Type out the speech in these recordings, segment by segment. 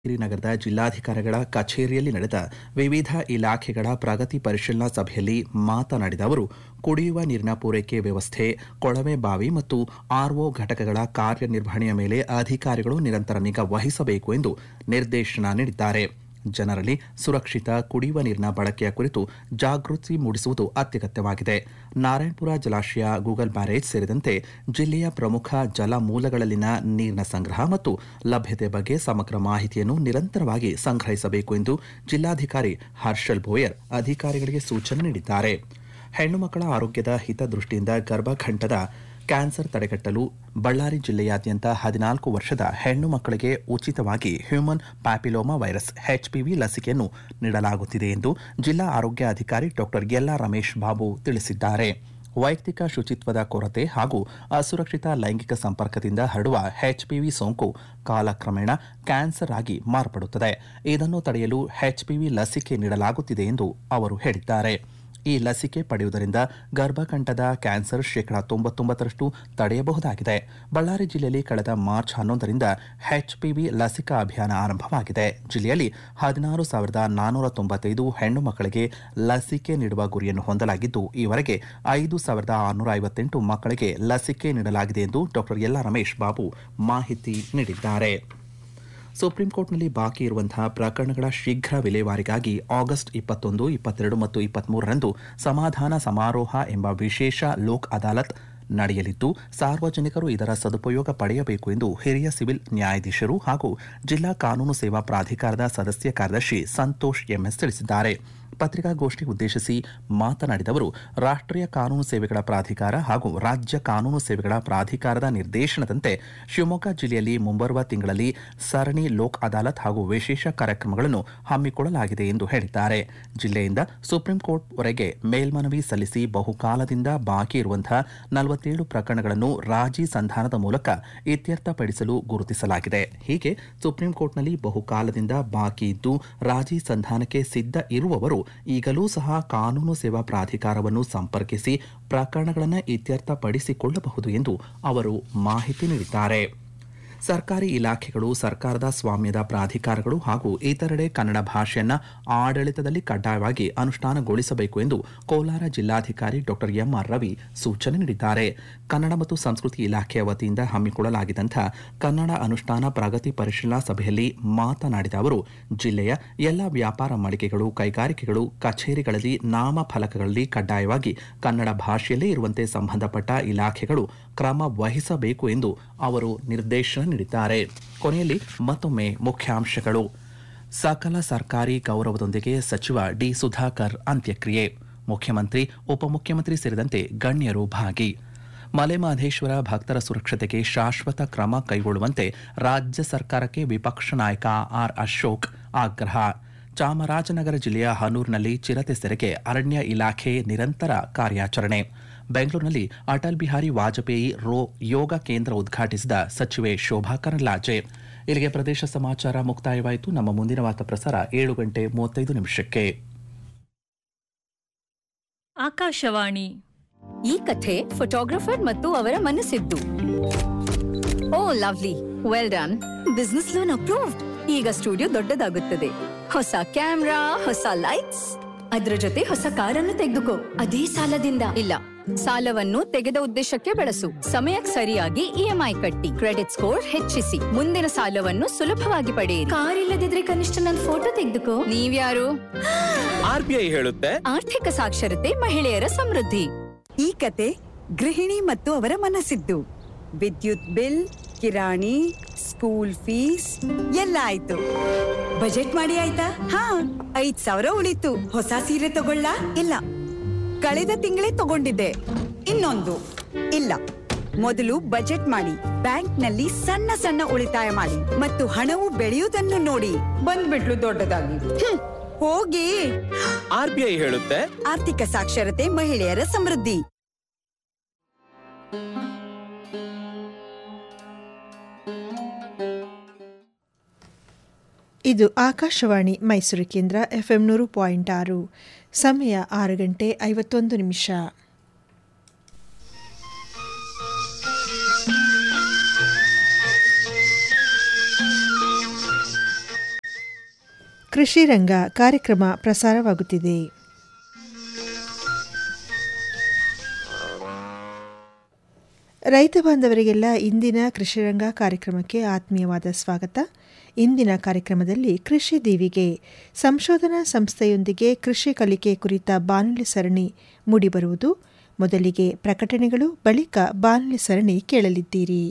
ನಗರದ ಜಿಲ್ಲಾಧಿಕಾರಿಗಳ ಕಚೇರಿಯಲ್ಲಿ ನಡೆದ ವಿವಿಧ ಇಲಾಖೆಗಳ ಪ್ರಗತಿ ಪರಿಶೀಲನಾ ಸಭೆಯಲ್ಲಿ ಮಾತನಾಡಿದ ಅವರು ಕುಡಿಯುವ ನೀರಿನ ಪೂರೈಕೆ ವ್ಯವಸ್ಥೆ ಕೊಳವೆ ಬಾವಿ ಮತ್ತು ಆರ್ಒ ಘಟಕಗಳ ಕಾರ್ಯನಿರ್ವಹಣೆಯ ಮೇಲೆ ಅಧಿಕಾರಿಗಳು ನಿರಂತರ ನಿಗಾ ವಹಿಸಬೇಕು ಎಂದು ನಿರ್ದೇಶನ ನೀಡಿದ್ದಾರೆ ಜನರಲ್ಲಿ ಸುರಕ್ಷಿತ ಕುಡಿಯುವ ನೀರಿನ ಬಳಕೆಯ ಕುರಿತು ಜಾಗೃತಿ ಮೂಡಿಸುವುದು ಅತ್ಯಗತ್ಯವಾಗಿದೆ ನಾರಾಯಣಪುರ ಜಲಾಶಯ ಗೂಗಲ್ ಬ್ಯಾರೇಜ್ ಸೇರಿದಂತೆ ಜಿಲ್ಲೆಯ ಪ್ರಮುಖ ಜಲ ಮೂಲಗಳಲ್ಲಿನ ನೀರಿನ ಸಂಗ್ರಹ ಮತ್ತು ಲಭ್ಯತೆ ಬಗ್ಗೆ ಸಮಗ್ರ ಮಾಹಿತಿಯನ್ನು ನಿರಂತರವಾಗಿ ಸಂಗ್ರಹಿಸಬೇಕು ಎಂದು ಜಿಲ್ಲಾಧಿಕಾರಿ ಹರ್ಷಲ್ ಬೋಯರ್ ಅಧಿಕಾರಿಗಳಿಗೆ ಸೂಚನೆ ನೀಡಿದ್ದಾರೆ ಹೆಣ್ಣು ಮಕ್ಕಳ ಆರೋಗ್ಯದ ಹಿತದೃಷ್ಟಿಯಿಂದ ಗರ್ಭಕಂಠದ ಕ್ಯಾನ್ಸರ್ ತಡೆಗಟ್ಟಲು ಬಳ್ಳಾರಿ ಜಿಲ್ಲೆಯಾದ್ಯಂತ ಹದಿನಾಲ್ಕು ವರ್ಷದ ಹೆಣ್ಣು ಮಕ್ಕಳಿಗೆ ಉಚಿತವಾಗಿ ಹ್ಯೂಮನ್ ಪ್ಯಾಪಿಲೋಮಾ ವೈರಸ್ ಎಚ್ಪಿವಿ ಲಸಿಕೆಯನ್ನು ನೀಡಲಾಗುತ್ತಿದೆ ಎಂದು ಜಿಲ್ಲಾ ಆರೋಗ್ಯ ಅಧಿಕಾರಿ ಡಾಕ್ಟರ್ ಯಲ್ಲಾ ರಮೇಶ್ ಬಾಬು ತಿಳಿಸಿದ್ದಾರೆ ವೈಯಕ್ತಿಕ ಶುಚಿತ್ವದ ಕೊರತೆ ಹಾಗೂ ಅಸುರಕ್ಷಿತ ಲೈಂಗಿಕ ಸಂಪರ್ಕದಿಂದ ಹರಡುವ ಎಚ್ಪಿವಿ ಸೋಂಕು ಕಾಲಕ್ರಮೇಣ ಕ್ಯಾನ್ಸರ್ ಆಗಿ ಮಾರ್ಪಡುತ್ತದೆ ಇದನ್ನು ತಡೆಯಲು ಎಚ್ಪಿವಿ ಲಸಿಕೆ ನೀಡಲಾಗುತ್ತಿದೆ ಎಂದು ಅವರು ಹೇಳಿದ್ದಾರೆ ಈ ಲಸಿಕೆ ಪಡೆಯುವುದರಿಂದ ಗರ್ಭಕಂಠದ ಕ್ಯಾನ್ಸರ್ ಶೇಕಡಾ ತೊಂಬತ್ತೊಂಬತ್ತರಷ್ಟು ತಡೆಯಬಹುದಾಗಿದೆ ಬಳ್ಳಾರಿ ಜಿಲ್ಲೆಯಲ್ಲಿ ಕಳೆದ ಮಾರ್ಚ್ ಹನ್ನೊಂದರಿಂದ ಎಚ್ಪಿವಿ ಲಸಿಕಾ ಅಭಿಯಾನ ಆರಂಭವಾಗಿದೆ ಜಿಲ್ಲೆಯಲ್ಲಿ ಹದಿನಾರು ಸಾವಿರದ ನಾನ್ನೂರ ತೊಂಬತ್ತೈದು ಹೆಣ್ಣು ಮಕ್ಕಳಿಗೆ ಲಸಿಕೆ ನೀಡುವ ಗುರಿಯನ್ನು ಹೊಂದಲಾಗಿದ್ದು ಈವರೆಗೆ ಐದು ಸಾವಿರದ ಆರುನೂರ ಐವತ್ತೆಂಟು ಮಕ್ಕಳಿಗೆ ಲಸಿಕೆ ನೀಡಲಾಗಿದೆ ಎಂದು ಡಾಕ್ಟರ್ ಯಲ್ಲಾ ರಮೇಶ್ ಬಾಬು ಮಾಹಿತಿ ನೀಡಿದ್ದಾರೆ ಸುಪ್ರೀಂ ಕೋರ್ಟ್ನಲ್ಲಿ ಬಾಕಿ ಇರುವಂತಹ ಪ್ರಕರಣಗಳ ಶೀಘ್ರ ವಿಲೇವಾರಿಗಾಗಿ ಆಗಸ್ಟ್ ಇಪ್ಪತ್ತೊಂದು ಇಪ್ಪತ್ತೆರಡು ಮತ್ತು ಇಪ್ಪತ್ಮೂರರಂದು ಸಮಾಧಾನ ಸಮಾರೋಹ ಎಂಬ ವಿಶೇಷ ಲೋಕ್ ಅದಾಲತ್ ನಡೆಯಲಿದ್ದು ಸಾರ್ವಜನಿಕರು ಇದರ ಸದುಪಯೋಗ ಪಡೆಯಬೇಕು ಎಂದು ಹಿರಿಯ ಸಿವಿಲ್ ನ್ಯಾಯಾಧೀಶರು ಹಾಗೂ ಜಿಲ್ಲಾ ಕಾನೂನು ಸೇವಾ ಪ್ರಾಧಿಕಾರದ ಸದಸ್ಯ ಕಾರ್ಯದರ್ಶಿ ಸಂತೋಷ್ ಎಂಎಸ್ ತಿಳಿಸಿದ್ದಾರೆ ಪತ್ರಿಕಾಗೋಷ್ಠಿ ಉದ್ದೇಶಿಸಿ ಮಾತನಾಡಿದ ಅವರು ರಾಷ್ಟ್ರೀಯ ಕಾನೂನು ಸೇವೆಗಳ ಪ್ರಾಧಿಕಾರ ಹಾಗೂ ರಾಜ್ಯ ಕಾನೂನು ಸೇವೆಗಳ ಪ್ರಾಧಿಕಾರದ ನಿರ್ದೇಶನದಂತೆ ಶಿವಮೊಗ್ಗ ಜಿಲ್ಲೆಯಲ್ಲಿ ಮುಂಬರುವ ತಿಂಗಳಲ್ಲಿ ಸರಣಿ ಲೋಕ್ ಅದಾಲತ್ ಹಾಗೂ ವಿಶೇಷ ಕಾರ್ಯಕ್ರಮಗಳನ್ನು ಹಮ್ಮಿಕೊಳ್ಳಲಾಗಿದೆ ಎಂದು ಹೇಳಿದ್ದಾರೆ ಜಿಲ್ಲೆಯಿಂದ ಸುಪ್ರೀಂ ಕೋರ್ಟ್ವರೆಗೆ ಮೇಲ್ಮನವಿ ಸಲ್ಲಿಸಿ ಬಹುಕಾಲದಿಂದ ಬಾಕಿ ಇರುವಂತಹ ನಲವತ್ತೇಳು ಪ್ರಕರಣಗಳನ್ನು ರಾಜಿ ಸಂಧಾನದ ಮೂಲಕ ಇತ್ಯರ್ಥಪಡಿಸಲು ಗುರುತಿಸಲಾಗಿದೆ ಹೀಗೆ ಸುಪ್ರೀಂ ಕೋರ್ಟ್ನಲ್ಲಿ ಬಹುಕಾಲದಿಂದ ಬಾಕಿ ಇದ್ದು ರಾಜಿ ಸಂಧಾನಕ್ಕೆ ಸಿದ್ಧ ಇರುವವರು ಈಗಲೂ ಸಹ ಕಾನೂನು ಸೇವಾ ಪ್ರಾಧಿಕಾರವನ್ನು ಸಂಪರ್ಕಿಸಿ ಪ್ರಕರಣಗಳನ್ನು ಇತ್ಯರ್ಥಪಡಿಸಿಕೊಳ್ಳಬಹುದು ಎಂದು ಅವರು ಮಾಹಿತಿ ನೀಡಿದ್ದಾರೆ ಸರ್ಕಾರಿ ಇಲಾಖೆಗಳು ಸರ್ಕಾರದ ಸ್ವಾಮ್ಯದ ಪ್ರಾಧಿಕಾರಗಳು ಹಾಗೂ ಇತರೆಡೆ ಕನ್ನಡ ಭಾಷೆಯನ್ನ ಆಡಳಿತದಲ್ಲಿ ಕಡ್ಡಾಯವಾಗಿ ಅನುಷ್ಠಾನಗೊಳಿಸಬೇಕು ಎಂದು ಕೋಲಾರ ಜಿಲ್ಲಾಧಿಕಾರಿ ಡಾಕ್ಟರ್ ಎಂಆರ್ ರವಿ ಸೂಚನೆ ನೀಡಿದ್ದಾರೆ ಕನ್ನಡ ಮತ್ತು ಸಂಸ್ಕೃತಿ ಇಲಾಖೆಯ ವತಿಯಿಂದ ಹಮ್ಮಿಕೊಳ್ಳಲಾಗಿದ್ದಂಥ ಕನ್ನಡ ಅನುಷ್ಠಾನ ಪ್ರಗತಿ ಪರಿಶೀಲನಾ ಸಭೆಯಲ್ಲಿ ಮಾತನಾಡಿದ ಅವರು ಜಿಲ್ಲೆಯ ಎಲ್ಲ ವ್ಯಾಪಾರ ಮಳಿಗೆಗಳು ಕೈಗಾರಿಕೆಗಳು ಕಚೇರಿಗಳಲ್ಲಿ ನಾಮಫಲಕಗಳಲ್ಲಿ ಕಡ್ಡಾಯವಾಗಿ ಕನ್ನಡ ಭಾಷೆಯಲ್ಲೇ ಇರುವಂತೆ ಸಂಬಂಧಪಟ್ಟ ಇಲಾಖೆಗಳು ಕ್ರಮ ವಹಿಸಬೇಕು ಎಂದು ಅವರು ನಿರ್ದೇಶನ ನೀಡಿದ್ದಾರೆ ಕೊನೆಯಲ್ಲಿ ಮತ್ತೊಮ್ಮೆ ಮುಖ್ಯಾಂಶಗಳು ಸಕಲ ಸರ್ಕಾರಿ ಗೌರವದೊಂದಿಗೆ ಸಚಿವ ಡಿ ಸುಧಾಕರ್ ಅಂತ್ಯಕ್ರಿಯೆ ಮುಖ್ಯಮಂತ್ರಿ ಉಪಮುಖ್ಯಮಂತ್ರಿ ಸೇರಿದಂತೆ ಗಣ್ಯರು ಭಾಗಿ ಮಲೆಮಹದೇಶ್ವರ ಭಕ್ತರ ಸುರಕ್ಷತೆಗೆ ಶಾಶ್ವತ ಕ್ರಮ ಕೈಗೊಳ್ಳುವಂತೆ ರಾಜ್ಯ ಸರ್ಕಾರಕ್ಕೆ ವಿಪಕ್ಷ ನಾಯಕ ಆರ್ ಅಶೋಕ್ ಆಗ್ರಹ ಚಾಮರಾಜನಗರ ಜಿಲ್ಲೆಯ ಹನೂರಿನಲ್ಲಿ ಚಿರತೆ ಸೆರೆಗೆ ಅರಣ್ಯ ಇಲಾಖೆ ನಿರಂತರ ಕಾರ್ಯಾಚರಣೆ ಬೆಂಗಳೂರಿನಲ್ಲಿ ಅಟಲ್ ಬಿಹಾರಿ ವಾಜಪೇಯಿ ರೋ ಯೋಗ ಕೇಂದ್ರ ಉದ್ಘಾಟಿಸಿದ ಸಚಿವೆ ಶೋಭಾ ಕರಂದ್ಲಾಜೆ ಇಲ್ಲಿಗೆ ಪ್ರದೇಶ ಸಮಾಚಾರ ಮುಕ್ತಾಯವಾಯಿತು ನಮ್ಮ ಮುಂದಿನ ವಾರ್ತಾ ಪ್ರಸಾರ ಏಳು ಗಂಟೆ ಮೂವತ್ತೈದು ನಿಮಿಷಕ್ಕೆ ಆಕಾಶವಾಣಿ ಈ ಕಥೆ ಫೋಟೋಗ್ರಫರ್ ಮತ್ತು ಅವರ ಮನಸ್ಸಿದ್ದು oh lovely well done business loan approve ಈಗ ಸ್ಟುಡಿಯೋ ದೊಡ್ಡದಾಗುತ್ತದೆ ಹೊಸ ಕ್ಯಾಮ್ರಾ ಹೊಸ ಲೈಟ್ಸ್ ಅದ್ರ ಜೊತೆ ಹೊಸ ಕಾರನ್ನು ತೆಗೆದುಕೋ ಅದೇ ಸಾಲದಿಂದ ಇಲ್ಲ ಸಾಲವನ್ನು ತೆಗೆದ ಉದ್ದೇಶಕ್ಕೆ ಬಳಸು ಸಮಯಕ್ಕೆ ಸರಿಯಾಗಿ ಇಎಂಐ ಕಟ್ಟಿ ಕ್ರೆಡಿಟ್ ಸ್ಕೋರ್ ಹೆಚ್ಚಿಸಿ ಮುಂದಿನ ಸಾಲವನ್ನು ಸುಲಭವಾಗಿ ಪಡೆಯಿರಿ ಕಾರ್ ಇಲ್ಲದಿದ್ರೆ ಕನಿಷ್ಠ ನನ್ನ ಫೋಟೋ ತೆಗೆದುಕೋ ನೀವ್ಯಾರು ಆರ್ಬಿಐ ಹೇಳುತ್ತೆ ಆರ್ಥಿಕ ಸಾಕ್ಷರತೆ ಮಹಿಳೆಯರ ಸಮೃದ್ಧಿ ಈ ಕತೆ ಗೃಹಿಣಿ ಮತ್ತು ಅವರ ಮನಸ್ಸಿದ್ದು ವಿದ್ಯುತ್ ಬಿಲ್ ಕಿರಾಣಿ ಸ್ಕೂಲ್ ಫೀಸ್ ಎಲ್ಲ ಆಯ್ತು ಬಜೆಟ್ ಮಾಡಿ ಆಯ್ತಾ ಹಾ ಐದ್ ಸಾವಿರ ಉಳಿತು ಹೊಸ ಸೀರೆ ತಗೊಳ್ಳ ಇಲ್ಲ ಕಳೆದ ತಿಂಗಳೇ ತಗೊಂಡಿದ್ದೆ ಇನ್ನೊಂದು ಇಲ್ಲ ಮೊದಲು ಬಜೆಟ್ ಮಾಡಿ ಬ್ಯಾಂಕ್ನಲ್ಲಿ ಸಣ್ಣ ಸಣ್ಣ ಉಳಿತಾಯ ಮಾಡಿ ಮತ್ತು ಹಣವು ಬೆಳೆಯುವುದನ್ನು ನೋಡಿ ಬಂದ್ಬಿಟ್ಲು ದೊಡ್ಡದಾಗಿ ಹ್ಮ್, ಹೋಗಿ ಆರ್ಬಿಐ ಹೇಳುತ್ತೆ ಆರ್ಥಿಕ ಸಾಕ್ಷರತೆ ಮಹಿಳೆಯರ ಸಮೃದ್ಧಿ ಇದು ಆಕಾಶವಾಣಿ ಮೈಸೂರು ಕೇಂದ್ರ ಎಫ್ಎಂ ನೂರು ಪಾಯಿಂಟ್ ಆರು ಸಮಯ ಆರು ಗಂಟೆ ಐವತ್ತೊಂದು ನಿಮಿಷ ಕೃಷಿ ರಂಗ ಕಾರ್ಯಕ್ರಮ ಪ್ರಸಾರವಾಗುತ್ತಿದೆ ರೈತ ಬಾಂಧವರಿಗೆಲ್ಲ ಇಂದಿನ ಕೃಷಿರಂಗ ಕಾರ್ಯಕ್ರಮಕ್ಕೆ ಆತ್ಮೀಯವಾದ ಸ್ವಾಗತ ಇಂದಿನ ಕಾರ್ಯಕ್ರಮದಲ್ಲಿ ಕೃಷಿ ದೀವಿಗೆ ಸಂಶೋಧನಾ ಸಂಸ್ಥೆಯೊಂದಿಗೆ ಕೃಷಿ ಕಲಿಕೆ ಕುರಿತ ಬಾನುಲಿ ಸರಣಿ ಮೂಡಿಬರುವುದು ಮೊದಲಿಗೆ ಪ್ರಕಟಣೆಗಳು ಬಳಿಕ ಬಾನುಲಿ ಸರಣಿ ಕೇಳಲಿದ್ದೀರಿ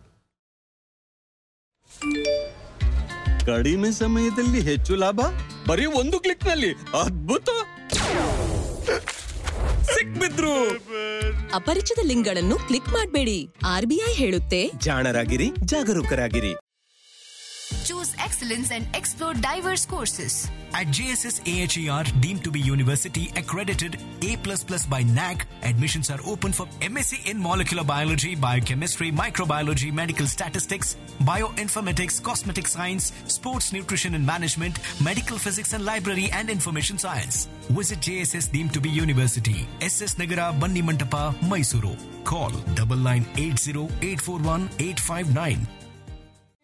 ಕಡಿಮೆ ಸಮಯದಲ್ಲಿ ಹೆಚ್ಚು ಲಾಭ ಬರೀ ಒಂದು ಕ್ಲಿಕ್ ನಲ್ಲಿ ಅದ್ಭುತ ಸಿಕ್ಬಿದ್ರು ಅಪರಿಚಿತ ಲಿಂಕ್ಗಳನ್ನು ಕ್ಲಿಕ್ ಮಾಡಬೇಡಿ ಆರ್ಬಿಐ ಹೇಳುತ್ತೆ ಜಾಣರಾಗಿರಿ ಜಾಗರೂಕರಾಗಿರಿ Choose excellence and explore diverse courses. At JSS AHER, deemed to be university accredited A++ by NAC, admissions are open for MSc in molecular biology, biochemistry, microbiology, medical statistics, bioinformatics, cosmetic science, sports nutrition and management, medical physics and library and information science. Visit JSS deemed to be university, SS Nagara, Banni Mantapa, Mysuru. Call double nine eight zero eight four one eight five nine.